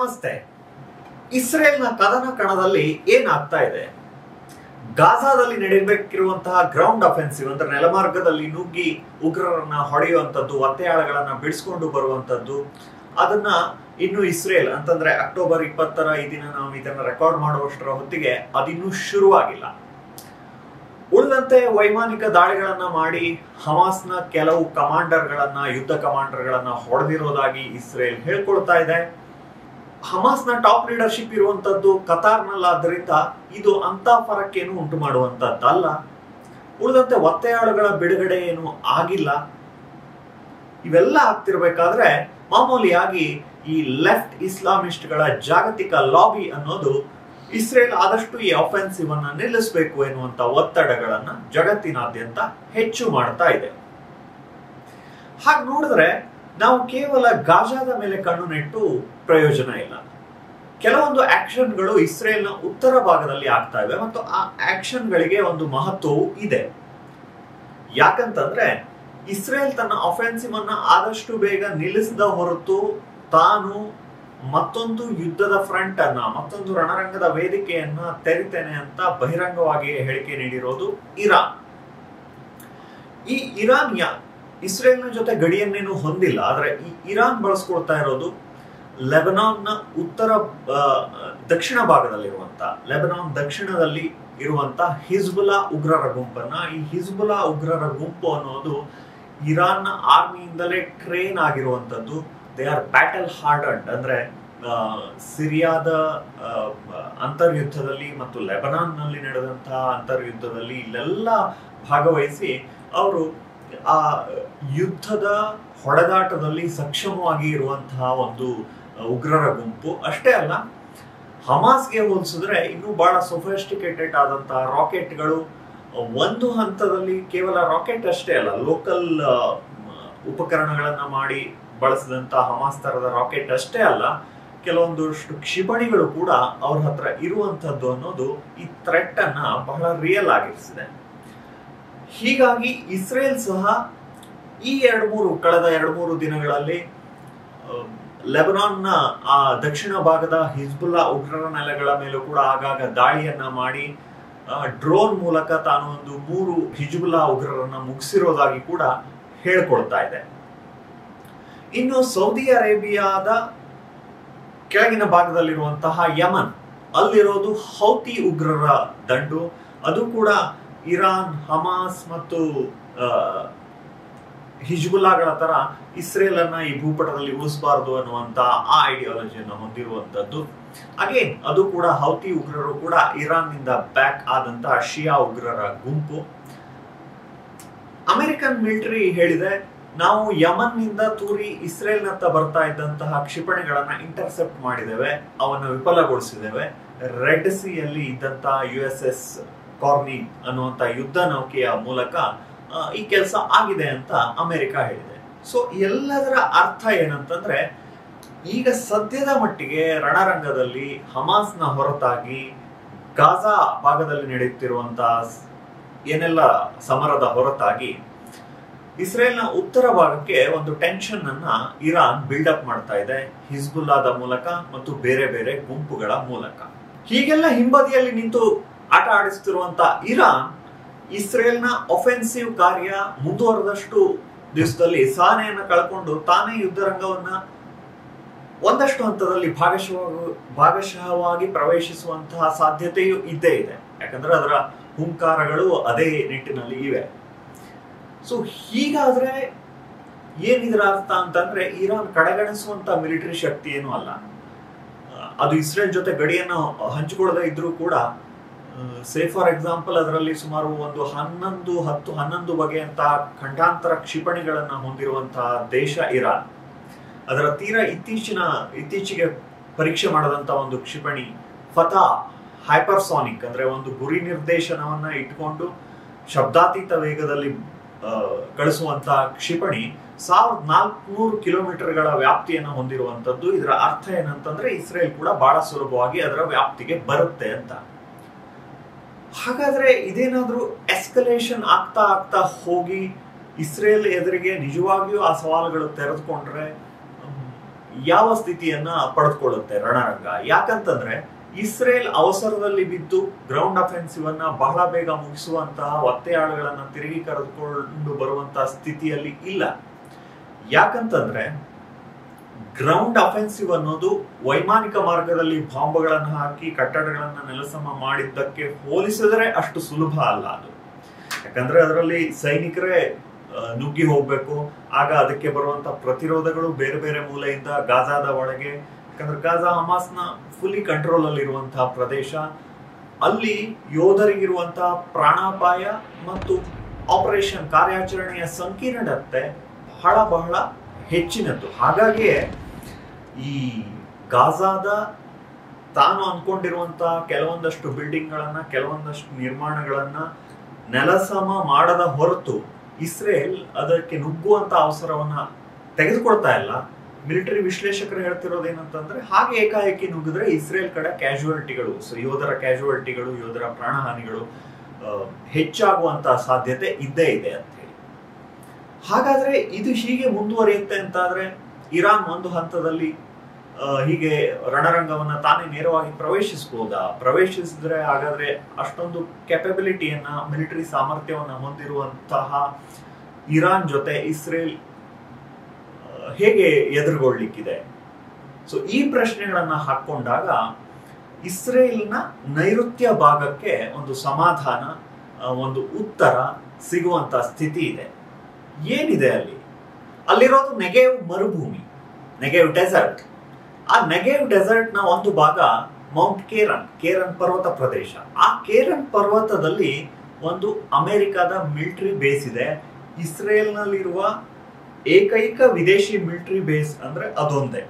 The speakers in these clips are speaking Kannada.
ನಮಸ್ತೆ ಇಸ್ರೇಲ್ನ ಕದನ ಕಣದಲ್ಲಿ ಏನಾಗ್ತಾ ಇದೆ ಗಾಜಾದಲ್ಲಿ ನಡೆಯಬೇಕಿರುವಂತಹ ಗ್ರೌಂಡ್ ಅಫೆನ್ಸಿವ್ ಅಂದ್ರೆ ನೆಲಮಾರ್ಗದಲ್ಲಿ ನುಗ್ಗಿ ಉಗ್ರರನ್ನ ಹೊಡೆಯುವಂಥದ್ದು ಒತ್ತೆಯಾಳಗಳನ್ನ ಬಿಡಿಸ್ಕೊಂಡು ಬರುವಂಥದ್ದು ಅದನ್ನ ಇನ್ನು ಇಸ್ರೇಲ್ ಅಂತಂದ್ರೆ ಅಕ್ಟೋಬರ್ ಇಪ್ಪತ್ತರ ಈ ದಿನ ನಾವು ಇದನ್ನ ರೆಕಾರ್ಡ್ ಮಾಡುವಷ್ಟರ ಹೊತ್ತಿಗೆ ಅದಿನ್ನೂ ಶುರುವಾಗಿಲ್ಲ ಉಳಿದಂತೆ ವೈಮಾನಿಕ ದಾಳಿಗಳನ್ನ ಮಾಡಿ ಹಮಾಸ್ನ ಕೆಲವು ಕಮಾಂಡರ್ಗಳನ್ನ ಯುದ್ಧ ಕಮಾಂಡರ್ಗಳನ್ನ ಹೊಡೆದಿರೋದಾಗಿ ಇಸ್ರೇಲ್ ಹೇಳ್ಕೊಳ್ತಾ ಇದೆ ಹಮಾಸ್ನ ಟಾಪ್ ಲೀಡರ್ಶಿಪ್ ಇರುವಂತದ್ದು ಕತಾರ್ನಲ್ಲಾದ್ರಿಂದ ಇದು ಅಂತ ಫರಕ್ಕೇನು ಉಂಟು ಮಾಡುವಂತದ್ದಲ್ಲ ಉಳಿದಂತೆ ಒತ್ತೆಯಾಳುಗಳ ಬಿಡುಗಡೆ ಏನು ಆಗಿಲ್ಲ ಇವೆಲ್ಲ ಆಗ್ತಿರ್ಬೇಕಾದ್ರೆ ಮಾಮೂಲಿಯಾಗಿ ಈ ಲೆಫ್ಟ್ ಇಸ್ಲಾಮಿಸ್ಟ್ಗಳ ಜಾಗತಿಕ ಲಾಬಿ ಅನ್ನೋದು ಇಸ್ರೇಲ್ ಆದಷ್ಟು ಈ ಅಫೆನ್ಸಿವ್ ಅನ್ನ ನಿಲ್ಲಿಸಬೇಕು ಎನ್ನುವಂತ ಒತ್ತಡಗಳನ್ನ ಜಗತ್ತಿನಾದ್ಯಂತ ಹೆಚ್ಚು ಮಾಡ್ತಾ ಇದೆ ಹಾಗೆ ನೋಡಿದ್ರೆ ನಾವು ಕೇವಲ ಗಾಜಾದ ಮೇಲೆ ಕಣ್ಣು ನೆಟ್ಟು ಪ್ರಯೋಜನ ಇಲ್ಲ ಕೆಲವೊಂದು ಆಕ್ಷನ್ಗಳು ಇಸ್ರೇಲ್ನ ಉತ್ತರ ಭಾಗದಲ್ಲಿ ಆಗ್ತಾ ಇವೆ ಮತ್ತು ಆ ಆಕ್ಷನ್ಗಳಿಗೆ ಒಂದು ಮಹತ್ವವು ಇದೆ ಯಾಕಂತಂದ್ರೆ ಇಸ್ರೇಲ್ ತನ್ನ ಅಫೆನ್ಸಿವ್ ಅನ್ನ ಆದಷ್ಟು ಬೇಗ ನಿಲ್ಲಿಸದ ಹೊರತು ತಾನು ಮತ್ತೊಂದು ಯುದ್ಧದ ಫ್ರಂಟ್ ಅನ್ನ ಮತ್ತೊಂದು ರಣರಂಗದ ವೇದಿಕೆಯನ್ನ ತೆರಿತೇನೆ ಅಂತ ಬಹಿರಂಗವಾಗಿ ಹೇಳಿಕೆ ನೀಡಿರೋದು ಇರಾನ್ ಈ ಇರಾನ್ ಯಾ ಇಸ್ರೇಲ್ನ ಜೊತೆ ಗಡಿಯನ್ನೇನು ಹೊಂದಿಲ್ಲ ಆದ್ರೆ ಈ ಇರಾನ್ ಬಳಸ್ಕೊಳ್ತಾ ಇರೋದು ಲೆಬನಾನ್ನ ಉತ್ತರ ಆ, ದಕ್ಷಿಣ ಭಾಗದಲ್ಲಿರುವಂತ ಲೆಬನಾನ್ ದಕ್ಷಿಣದಲ್ಲಿ ಇರುವಂತ ಹಿಜ್ಬುಲಾ ಉಗ್ರರ ಗುಂಪನ್ನ ಈ ಹಿಜ್ಬುಲಾ ಉಗ್ರರ ಗುಂಪು ಅನ್ನೋದು ಇರಾನ್ನ ಆರ್ಮಿಯಿಂದಲೇ ಟ್ರೈನ್ ಆಗಿರುವಂತದ್ದು ದೇ ಆರ್ ಬ್ಯಾಟಲ್ ಹಾರ್ಡಂಡ್ ಅಂದ್ರೆ ಆ, ಸಿರಿಯಾದ ಆ, ಅಂತರ್ಯುದ್ಧದಲ್ಲಿ ಮತ್ತು ಲೆಬನಾನ್ ನಲ್ಲಿ ನಡೆದಂತಹ ಅಂತರ್ಯುದ್ಧದಲ್ಲಿ ಇಲ್ಲೆಲ್ಲ ಭಾಗವಹಿಸಿ ಅವರು ಆ ಯುದ್ಧದ ಹೊಡೆದಾಟದಲ್ಲಿ ಸಕ್ಷಮವಾಗಿ ಇರುವಂತಹ ಒಂದು ಉಗ್ರರ ಗುಂಪು ಅಷ್ಟೇ ಅಲ್ಲ ಹಮಾಸ್ಗೆ ಹೋಲಿಸಿದ್ರೆ ಇನ್ನೂ ಬಹಳ ಸೊಫಿಸ್ಟಿಕೇಟೆಡ್ ಆದಂತಹ ರಾಕೆಟ್ಗಳು ಒಂದು ಹಂತದಲ್ಲಿ ಕೇವಲ ರಾಕೆಟ್ ಅಷ್ಟೇ ಅಲ್ಲ ಲೋಕಲ್ ಉಪಕರಣಗಳನ್ನ ಮಾಡಿ ಬಳಸಿದಂತ ಹಮಾಸ್ ತರದ ರಾಕೆಟ್ ಅಷ್ಟೇ ಅಲ್ಲ ಕೆಲವೊಂದಷ್ಟು ಕ್ಷಿಪಣಿಗಳು ಕೂಡ ಅವ್ರ ಹತ್ರ ಇರುವಂತದ್ದು ಅನ್ನೋದು ಈ ಥ್ರೆಟ್ ಅನ್ನ ಬಹಳ ರಿಯಲ್ ಆಗಿರಿಸಿದೆ ಹೀಗಾಗಿ ಇಸ್ರೇಲ್ ಸಹ ಈ ಎರಡು ಮೂರು ಕಳೆದ ಎರಡು ಮೂರು ದಿನಗಳಲ್ಲಿ ಆ, ಲೆಬನಾನ್ನ ಆ ದಕ್ಷಿಣ ಭಾಗದ ಹಿಜ್ಬುಲ್ಲಾ ಉಗ್ರರ ನೆಲೆಗಳ ಮೇಲೂ ಕೂಡ ಆಗಾಗ ದಾಳಿಯನ್ನ ಮಾಡಿ ಡ್ರೋನ್ ಮೂಲಕ ತಾನು ಒಂದು ಮೂರು ಹಿಜ್ಬುಲ್ಲಾ ಉಗ್ರರನ್ನ ಮುಗಿಸಿರೋದಾಗಿ ಕೂಡ ಹೇಳ್ಕೊಳ್ತಾ ಇದೆ ಇನ್ನು ಸೌದಿ ಅರೇಬಿಯಾದ ಕೆಳಗಿನ ಭಾಗದಲ್ಲಿರುವಂತಹ ಯಮನ್ ಅಲ್ಲಿರೋದು ಹೌತಿ ಉಗ್ರರ ದಂಡು ಅದು ಕೂಡ ಇರಾನ್ ಹಮಾಸ್ ಮತ್ತು ಆ, ಹಿಜ್ಬುಲ್ಲಾಗಳ ತರ ಇಸ್ರೇಲ್ ಅನ್ನ ಈ ಭೂಪಟದಲ್ಲಿ ಉಳಿಸಬಾರದು ಅನ್ನುವಂತ ಆ ಐಡಿಯಾಲಜಿಯನ್ನು ಹೊಂದಿರುವಂತದ್ದು ಅಗೇನ್ ಅದು ಕೂಡ ಹೌತಿ ಉಗ್ರರು ಕೂಡ ಇರಾನ್ ನಿಂದ ಬ್ಯಾಕ್ ಆದಂತಹ ಶಿಯಾ ಉಗ್ರರ ಗುಂಪು ಅಮೆರಿಕನ್ ಮಿಲಿಟರಿ ಹೇಳಿದೆ ನಾವು ಯಮನ್ ನಿಂದ ತೂರಿ ಇಸ್ರೇಲ್ನತ್ತ ಬರ್ತಾ ಇದ್ದಂತಹ ಕ್ಷಿಪಣಿಗಳನ್ನ ಇಂಟರ್ಸೆಪ್ಟ್ ಮಾಡಿದ್ದೇವೆ ಅವನ್ನ ವಿಫಲಗೊಳಿಸಿದ್ದೇವೆ ರೆಡ್ ಸಿ ಅಲ್ಲಿ ಇದ್ದಂತಹ ಯು ಎಸ್ ಎಸ್ ಕಾರ್ನಿ ಅನ್ನುವಂತ ಯುದ್ಧ ನೌಕೆಯ ಮೂಲಕ ಆ, ಈ ಕೆಲಸ ಆಗಿದೆ ಅಂತ ಅಮೆರಿಕ ಹೇಳಿದೆ ಸೊ ಎಲ್ಲದರ ಅರ್ಥ ಏನಂತಂದ್ರೆ ಈಗ ಸದ್ಯದ ಮಟ್ಟಿಗೆ ರಣರಂಗದಲ್ಲಿ ಹಮಾಸ್ನ ಹೊರತಾಗಿ ಗಾಜಾ ಭಾಗದಲ್ಲಿ ನಡೆಯುತ್ತಿರುವಂತಹ ಸ್- ಏನೆಲ್ಲ ಸಮರದ ಹೊರತಾಗಿ ಇಸ್ರೇಲ್ನ ಉತ್ತರ ಭಾಗಕ್ಕೆ ಒಂದು ಟೆನ್ಷನ್ ಅನ್ನ ಇರಾನ್ ಬಿಲ್ಡಪ್ ಮಾಡ್ತಾ ಇದೆ ಹಿಜ್ಬುಲ್ಲಾದ ಮೂಲಕ ಮತ್ತು ಬೇರೆ ಬೇರೆ ಗುಂಪುಗಳ ಮೂಲಕ ಹೀಗೆಲ್ಲ ಹಿಂಬದಿಯಲ್ಲಿ ನಿಂತು ಆಟ ಆಡಿಸ್ತಿರುವಂತ ಇರಾನ್ ಇಸ್ರೇಲ್ನ ಒಫೆನ್ಸಿವ್ ಕಾರ್ಯ ಮುಂದುವರೆದಷ್ಟು ದಿವಸದಲ್ಲಿ ಸಹನೆಯನ್ನ ಕಳ್ಕೊಂಡು ತಾನೇ ಯುದ್ಧರಂಗವನ್ನ ಒಂದಷ್ಟು ಹಂತದಲ್ಲಿ ಭಾಗಶಃ ಭಾಗಶಃವಾಗಿ ಪ್ರವೇಶಿಸುವಂತಹ ಸಾಧ್ಯತೆಯೂ ಇದ್ದೇ ಇದೆ ಯಾಕಂದ್ರೆ ಅದರ ಹುಂಕಾರಗಳು ಅದೇ ನಿಟ್ಟಿನಲ್ಲಿ ಇವೆ ಸೊ ಹೀಗಾದ್ರೆ ಏನಿದ್ರ ಅರ್ಥ ಅಂತಂದ್ರೆ ಇರಾನ್ ಕಡೆಗಣಿಸುವಂತ ಮಿಲಿಟರಿ ಶಕ್ತಿ ಏನೂ ಅಲ್ಲ ಆ, ಅದು ಇಸ್ರೇಲ್ ಜೊತೆ ಗಡಿಯನ್ನ ಹಂಚಿಕೊಳ್ಳದೆ ಇದ್ರೂ ಕೂಡ ಸೇ ಫಾರ್ ಎಕ್ಸಾಂಪಲ್ ಅದರಲ್ಲಿ ಸುಮಾರು ಒಂದು ಹನ್ನೊಂದು ಹತ್ತು ಹನ್ನೊಂದು ಬಗೆಯಂತಹ ಖಂಡಾಂತರ ಕ್ಷಿಪಣಿಗಳನ್ನ ಹೊಂದಿರುವಂತಹ ದೇಶ ಇರಾನ್ ಅದರ ತೀರಾ ಇತ್ತೀಚಿನ ಇತ್ತೀಚೆಗೆ ಪರೀಕ್ಷೆ ಮಾಡದಂತ ಒಂದು ಕ್ಷಿಪಣಿ ಫತಾ ಹೈಪರ್ಸಾನಿಕ್ ಅಂದ್ರೆ ಒಂದು ಗುರಿ ನಿರ್ದೇಶನವನ್ನ ಇಟ್ಕೊಂಡು ಶಬ್ದಾತೀತ ವೇಗದಲ್ಲಿ ಆ, ಕಳಿಸುವಂತಹ ಕ್ಷಿಪಣಿ ಸಾವಿರದ ನಾಲ್ಕುನೂರು ಕಿಲೋಮೀಟರ್ಗಳ ವ್ಯಾಪ್ತಿಯನ್ನು ಹೊಂದಿರುವಂತದ್ದು ಇದರ ಅರ್ಥ ಏನಂತಂದ್ರೆ ಇಸ್ರೇಲ್ ಕೂಡ ಬಹಳ ಸುಲಭವಾಗಿ ಅದರ ವ್ಯಾಪ್ತಿಗೆ ಬರುತ್ತೆ ಅಂತ ಹಾಗಾದ್ರೆ ಇದೇನಾದ್ರೂ ಎಸ್ಕಲೇಷನ್ ಆಗ್ತಾ ಆಗ್ತಾ ಹೋಗಿ ಇಸ್ರೇಲ್ ಎದುರಿಗೆ ನಿಜವಾಗಿಯೂ ಆ ಸವಾಲುಗಳು ತೆರೆದುಕೊಂಡ್ರೆ ಹ್ಮ್, ಯಾವ ಸ್ಥಿತಿಯನ್ನ ಪಡೆದುಕೊಳ್ಳುತ್ತೆ ರಣರಂಗ ಯಾಕಂತಂದ್ರೆ ಇಸ್ರೇಲ್ ಅವಸರದಲ್ಲಿ ಬಿದ್ದು ಗ್ರೌಂಡ್ ಅಫೆನ್ಸಿವ್ ಅನ್ನ ಬಹಳ ಬೇಗ ಮುಗಿಸುವಂತಹ ಒತ್ತೆಯಾಳುಗಳನ್ನ ತಿರುಗಿ ಕರೆದುಕೊಂಡು ಬರುವಂತಹ ಸ್ಥಿತಿಯಲ್ಲಿ ಇಲ್ಲ ಯಾಕಂತಂದ್ರೆ ಗ್ರೌಂಡ್ ಅಫೆನ್ಸಿವ್ ಅನ್ನೋದು ವೈಮಾನಿಕ ಮಾರ್ಗದಲ್ಲಿ ಬಾಂಬ್ಗಳನ್ನು ಹಾಕಿ ಕಟ್ಟಡಗಳನ್ನ ನೆಲಸಮ ಮಾಡಿದ್ದಕ್ಕೆ ಹೋಲಿಸಿದರೆ ಅಷ್ಟು ಸುಲಭ ಅಲ್ಲ ಅದು ಯಾಕಂದ್ರೆ ಅದರಲ್ಲಿ ಸೈನಿಕರೇ ಆ, ನುಗ್ಗಿ ಹೋಗ್ಬೇಕು ಆಗ ಅದಕ್ಕೆ ಬರುವಂತ ಪ್ರತಿರೋಧಗಳು ಬೇರೆ ಬೇರೆ ಮೂಲೆಯಿಂದ ಗಾಜಾದ ಒಳಗೆ ಯಾಕಂದ್ರೆ ಗಾಜಾ ಹಮಾಸ್ನ ಫುಲ್ಲಿ ಕಂಟ್ರೋಲ್ ಅಲ್ಲಿ ಇರುವಂತಹ ಪ್ರದೇಶ ಅಲ್ಲಿ ಯೋಧರಿಗಿರುವಂತಹ ಪ್ರಾಣಾಪಾಯ ಮತ್ತು ಆಪರೇಷನ್ ಕಾರ್ಯಾಚರಣೆಯ ಸಂಕೀರ್ಣತೆ ಬಹಳ ಬಹಳ ಹೆಚ್ಚಿನದ್ದು ಹಾಗಾಗಿಯೇ ಈ ಗಾಜಾದ ತಾನು ಅನ್ಕೊಂಡಿರುವಂತಹ ಕೆಲವೊಂದಷ್ಟು ಬಿಲ್ಡಿಂಗ್ಗಳನ್ನ ಕೆಲವೊಂದಷ್ಟು ನಿರ್ಮಾಣಗಳನ್ನ ನೆಲಸಮ ಮಾಡದ ಹೊರತು ಇಸ್ರೇಲ್ ಅದಕ್ಕೆ ನುಗ್ಗುವಂತ ಅವಸರವನ್ನ ತೆಗೆದುಕೊಳ್ತಾ ಇಲ್ಲ ಮಿಲಿಟರಿ ವಿಶ್ಲೇಷಕರು ಹೇಳ್ತಿರೋದು ಏನಂತಂದ್ರೆ ಹಾಗೆ ಏಕಾಏಕಿ ನುಗ್ಗಿದ್ರೆ ಇಸ್ರೇಲ್ ಕಡೆ ಕ್ಯಾಶುಯಾಲಿಟಿಗಳು ಸೊ ಯೋಧರ ಕ್ಯಾಶುಯಾಲಿಟಿಗಳು ಯೋಧರ ಪ್ರಾಣಹಾನಿಗಳು ಆ, ಹೆಚ್ಚಾಗುವಂತಹ ಸಾಧ್ಯತೆ ಇದ್ದೇ ಇದೆ ಅಂತ ಹೇಳಿ ಹಾಗಾದ್ರೆ ಇದು ಹೀಗೆ ಮುಂದುವರಿಯುತ್ತೆ ಅಂತಾದ್ರೆ ಇರಾನ್ ಒಂದು ಹಂತದಲ್ಲಿ ಆ, ಹೀಗೆ ರಣರಂಗವನ್ನ ತಾನೇ ನೇರವಾಗಿ ಪ್ರವೇಶಿಸಬಹುದಾ ಪ್ರವೇಶಿಸಿದ್ರೆ ಹಾಗಾದ್ರೆ ಅಷ್ಟೊಂದು ಕೆಪಬಿಲಿಟಿಯನ್ನ ಮಿಲಿಟರಿ ಸಾಮರ್ಥ್ಯವನ್ನ ಹೊಂದಿರುವಂತಹ ಇರಾನ್ ಜೊತೆ ಇಸ್ರೇಲ್ ಆ, ಹೇಗೆ ಎದುರುಗೊಳ್ಳಿಕ್ಕಿದೆ ಸೊ ಈ ಪ್ರಶ್ನೆಗಳನ್ನ ಹಾಕೊಂಡಾಗ ಇಸ್ರೇಲ್ನ ನೈಋತ್ಯ ಭಾಗಕ್ಕೆ ಒಂದು ಸಮಾಧಾನ ಆ, ಒಂದು ಉತ್ತರ ಸಿಗುವಂತ ಸ್ಥಿತಿ ಇದೆ ಏನಿದೆ ಅಲ್ಲಿ ಅಲ್ಲಿರೋದು ನೆಗೆವ್ ಮರುಭೂಮಿ ನೆಗೆವ್ ಡೆಸರ್ಟ್ ಆ ನೆಗೆವ್ ಡೆಸರ್ಟ್ ನ ಒಂದು ಭಾಗ ಮೌಂಟ್ ಕೇರನ್ ಕೇರನ್ ಪರ್ವತ ಪ್ರದೇಶ ಆ ಕೇರನ್ ಪರ್ವತದಲ್ಲಿ ಒಂದು ಅಮೆರಿಕದ ಮಿಲಿಟರಿ ಬೇಸ್ ಇದೆ ಇಸ್ರೇಲ್ನಲ್ಲಿರುವ ಏಕೈಕ ವಿದೇಶಿ ಮಿಲಿಟರಿ ಬೇಸ್ ಅಂದ್ರೆ ಅದೊಂದೇ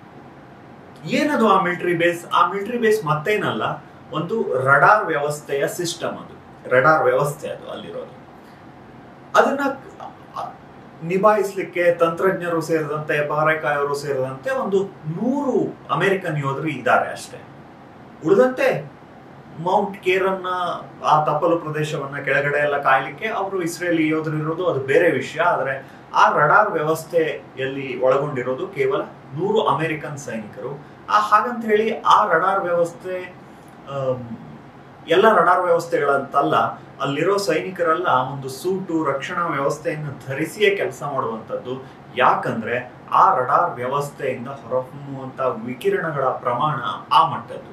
ಏನದು ಆ ಮಿಲಿಟರಿ ಬೇಸ್ ಆ ಮಿಲಿಟರಿ ಬೇಸ್ ಮತ್ತೇನಲ್ಲ ಒಂದು ರಡಾರ್ ವ್ಯವಸ್ಥೆಯ ಸಿಸ್ಟಮ್ ಅದು ರಡಾರ್ ವ್ಯವಸ್ಥೆ ಅದು ಅಲ್ಲಿರೋದು ಅದನ್ನ ನಿಭಾಯಿಸ್ಲಿಕ್ಕೆ ತಂತ್ರಜ್ಞರು ಸೇರಿದಂತೆ ಬಾರೆಕಾಯವರು ಸೇರಿದಂತೆ ಒಂದು ನೂರು ಅಮೆರಿಕನ್ ಯೋಧರು ಇದ್ದಾರೆ ಅಷ್ಟೇ ಉಳಿದಂತೆ ಮೌಂಟ್ ಕೇರನ್ನ ಆ ತಪ್ಪಲು ಪ್ರದೇಶವನ್ನ ಕೆಳಗಡೆ ಎಲ್ಲ ಕಾಯ್ಲಿಕ್ಕೆ ಅವರು ಇಸ್ರೇಲಿ ಯೋಧರು ಇರೋದು ಅದು ಬೇರೆ ವಿಷಯ ಆದ್ರೆ ಆ ರಡಾರ್ ವ್ಯವಸ್ಥೆಯಲ್ಲಿ ಒಳಗೊಂಡಿರೋದು ಕೇವಲ ನೂರು ಅಮೆರಿಕನ್ ಸೈನಿಕರು ಆ ಹಾಗಂತ ಹೇಳಿ ಆ ರಡಾರ್ ವ್ಯವಸ್ಥೆ ಆಮ್, ಎಲ್ಲ ರಡಾರ್ ವ್ಯವಸ್ಥೆಗಳಂತಲ್ಲ ಅಲ್ಲಿರೋ ಸೈನಿಕರೆಲ್ಲ ಒಂದು ಸೂಟು ರಕ್ಷಣಾ ವ್ಯವಸ್ಥೆಯನ್ನು ಧರಿಸಿಯೇ ಕೆಲಸ ಮಾಡುವಂಥದ್ದು ಯಾಕಂದ್ರೆ ಆ ರಡಾರ್ ವ್ಯವಸ್ಥೆಯಿಂದ ಹೊರಹೊಮ್ಮುವಂತ ವಿಕಿರಣಗಳ ಪ್ರಮಾಣ ಆ ಮಟ್ಟದ್ದು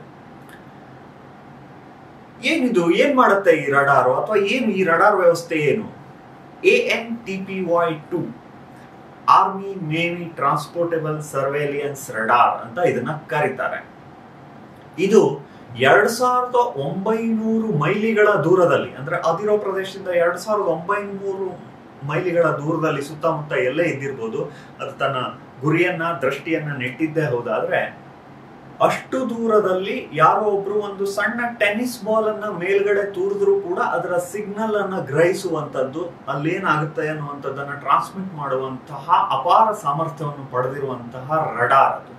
ಏನಿದು ಏನ್ ಮಾಡುತ್ತೆ ಈ ರಡಾರು ಅಥವಾ ಏನು ಈ ರಡಾರ್ ವ್ಯವಸ್ಥೆ ಏನು A N T P Y two army navy transportable surveillance radar ಅಂತ ಇದನ್ನ ಕರೀತಾರೆ ಇದು ಎರಡ್ ಸಾವಿರದ ಒಂಬೈನೂರು ಮೈಲಿಗಳ ದೂರದಲ್ಲಿ ಅಂದ್ರೆ ಅದಿರೋ ಪ್ರದೇಶದಿಂದ ಎರಡ್ ಸಾವಿರದ ಒಂಬೈನೂರು ಮೈಲಿಗಳ ದೂರದಲ್ಲಿ ಸುತ್ತಮುತ್ತ ಎಲ್ಲೇ ಇದ್ದಿರ್ಬೋದು ಅದು ತನ್ನ ಗುರಿಯನ್ನ ದೃಷ್ಟಿಯನ್ನ ನೆಟ್ಟಿದ್ದೇ ಹೌದಾದ್ರೆ ಅಷ್ಟು ದೂರದಲ್ಲಿ ಯಾರೋ ಒಬ್ರು ಒಂದು ಸಣ್ಣ ಟೆನ್ನಿಸ್ ಬಾಲ್ ಅನ್ನ ಮೇಲ್ಗಡೆ ತೂರಿದ್ರು ಕೂಡ ಅದರ ಸಿಗ್ನಲ್ ಅನ್ನ ಗ್ರಹಿಸುವಂತದ್ದು ಅಲ್ಲೇನಾಗುತ್ತೆ ಅನ್ನುವಂಥದ್ದನ್ನ ಟ್ರಾನ್ಸ್ಮಿಟ್ ಮಾಡುವಂತಹ ಅಪಾರ ಸಾಮರ್ಥ್ಯವನ್ನು ಪಡೆದಿರುವಂತಹ ರಡಾರ್ ಅದು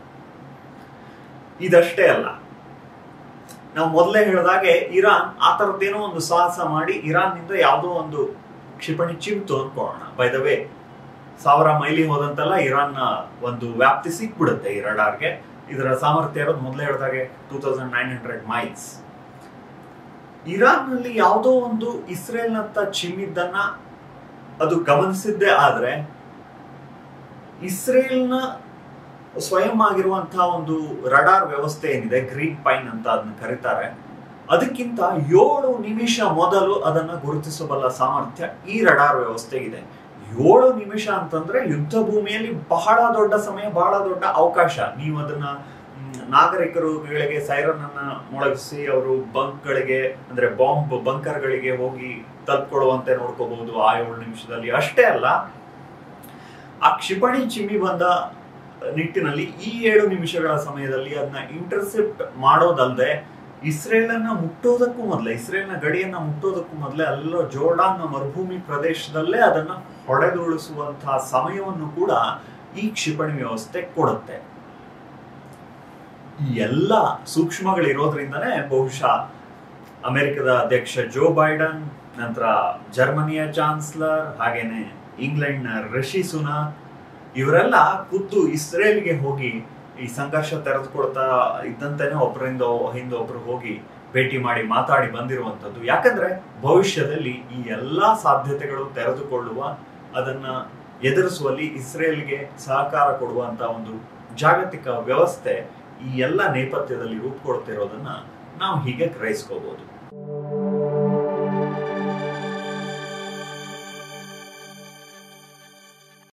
ಇದಷ್ಟೇ ಅಲ್ಲ ನಾವು ಮೊದಲೇ ಹೇಳಿದಾಗೆ ಇರಾನ್ ಆ ತರದ್ದೇನೋ ಒಂದು ಸಾಹಸ ಮಾಡಿ ಇರಾನ್ ನಿಂದ ಯಾವುದೋ ಒಂದು ಕ್ಷಿಪಣಿ ಚಿಮ್ತು ಅನ್ಕೊಳ್ಳೋಣ ಬೈ ದ ವೇ ಸಾವಿರ ಮೈಲಿ ಹೋದಂತೆಲ್ಲ ಇರಾನ್ನ ಒಂದು ವ್ಯಾಪ್ತಿ ಸಿಕ್ಬಿಡುತ್ತೆ ಈ ರಡಾರ್ಗೆ ಇದರ ಸಾಮರ್ಥ್ಯ ಇರೋದು ಮೊದಲೇ ಹೇಳಿದಾಗೆ two thousand nine hundred miles Iran ನಲ್ಲಿ ಯಾವುದೋ ಒಂದು ಇಸ್ರೇಲ್ನತ್ತ ಚಿಮ್ಮಿದ್ದನ್ನ ಅದು ಗಮನಿಸಿದ್ದೇ ಆದ್ರೆ ಇಸ್ರೇಲ್ನ ಸ್ವಯಂ ಆಗಿರುವಂತಹ ಒಂದು ರಡಾರ್ ವ್ಯವಸ್ಥೆ ಏನಿದೆ ಗ್ರೀನ್ ಪೈನ್ ಅಂತ ಅದನ್ನ ಕರೀತಾರೆ ಅದಕ್ಕಿಂತ ಏಳು ನಿಮಿಷ ಮೊದಲು ಅದನ್ನ ಗುರುತಿಸಬಲ್ಲ ಸಾಮರ್ಥ್ಯ ಈ ರಡಾರ್ ವ್ಯವಸ್ಥೆಗಿದೆ ಏಳು ನಿಮಿಷ ಅಂತಂದ್ರೆ ಯುದ್ಧ ಭೂಮಿಯಲ್ಲಿ ಬಹಳ ದೊಡ್ಡ ಸಮಯ ಬಹಳ ದೊಡ್ಡ ಅವಕಾಶ ನೀವು ಅದನ್ನ ಮ್, ನಾಗರಿಕರುಗಳಿಗೆ ಸೈರನ್ ಅನ್ನ ಮೊಳಗಿಸಿ ಅವರು ಬಂಕ್ಗಳಿಗೆ ಅಂದ್ರೆ ಬಾಂಬ್ ಬಂಕರ್ಗಳಿಗೆ ಹೋಗಿ ತಲುಪ್ಕೊಳ್ಳುವಂತೆ ನೋಡ್ಕೋಬಹುದು ಆ ಏಳು ನಿಮಿಷದಲ್ಲಿ ಅಷ್ಟೇ ಅಲ್ಲ ಆ ಕ್ಷಿಪಣಿ ಚಿಮ್ಮಿ ಬಂದ ನಿಟ್ಟಿನಲ್ಲಿ ಈ ಏಳು ನಿಮಿಷಗಳ ಸಮಯದಲ್ಲಿ ಅದನ್ನ ಇಂಟರ್ಸೆಪ್ಟ್ ಮಾಡೋದಲ್ಲದೆ ಇಸ್ರೇಲನ್ನ ಮುಟ್ಟೋದಕ್ಕೂ ಮೊದಲೇ ಇಸ್ರೇಲ್ನ ಗಡಿಯನ್ನ ಮುಟ್ಟೋದಕ್ಕೂ ಮೊದಲೇ ಅಲ್ಲೋ ಜೋರ್ಡಾನ್ ಮರುಭೂಮಿ ಪ್ರದೇಶದಲ್ಲೇ ಅದನ್ನ ಹೊಡೆದುರುಳಿಸುವಂತಹ ಸಮಯವನ್ನು ಕೂಡ ಈ ಕ್ಷಿಪಣಿ ವ್ಯವಸ್ಥೆ ಕೊಡುತ್ತೆ ಈ ಎಲ್ಲ ಸೂಕ್ಷ್ಮಗಳಿರೋದ್ರಿಂದನೇ ಬಹುಶಃ ಅಮೆರಿಕದ ಅಧ್ಯಕ್ಷ ಜೋ ಬೈಡನ್ ನಂತರ ಜರ್ಮನಿಯ ಚಾನ್ಸ್ಲರ್ ಹಾಗೇನೆ ಇಂಗ್ಲೆಂಡ್ನ ರಿಷಿ ಸುನಾಕ್ ಇವರೆಲ್ಲ ಖುದ್ದು ಇಸ್ರೇಲ್ಗೆ ಹೋಗಿ ಈ ಸಂಘರ್ಷ ತೆರೆದುಕೊಳ್ತಾ ಇದ್ದಂತೆನೆ ಒಬ್ಬರಿಂದ ಹಿಂದೆ ಒಬ್ರು ಹೋಗಿ ಭೇಟಿ ಮಾಡಿ ಮಾತಾಡಿ ಬಂದಿರುವಂತದ್ದು ಯಾಕಂದ್ರೆ ಭವಿಷ್ಯದಲ್ಲಿ ಈ ಎಲ್ಲಾ ಸಾಧ್ಯತೆಗಳು ತೆರೆದುಕೊಳ್ಳುವ ಅದನ್ನ ಎದುರಿಸುವಲ್ಲಿ ಇಸ್ರೇಲ್ಗೆ ಸಹಕಾರ ಕೊಡುವಂತ ಒಂದು ಜಾಗತಿಕ ವ್ಯವಸ್ಥೆ ಈ ಎಲ್ಲ ನೇಪಥ್ಯದಲ್ಲಿ ರೂಪುಗೊಳ್ತಿರೋದನ್ನ ನಾವು ಹೀಗೆ ಗ್ರಹಿಸ್ಕೋಬಹುದು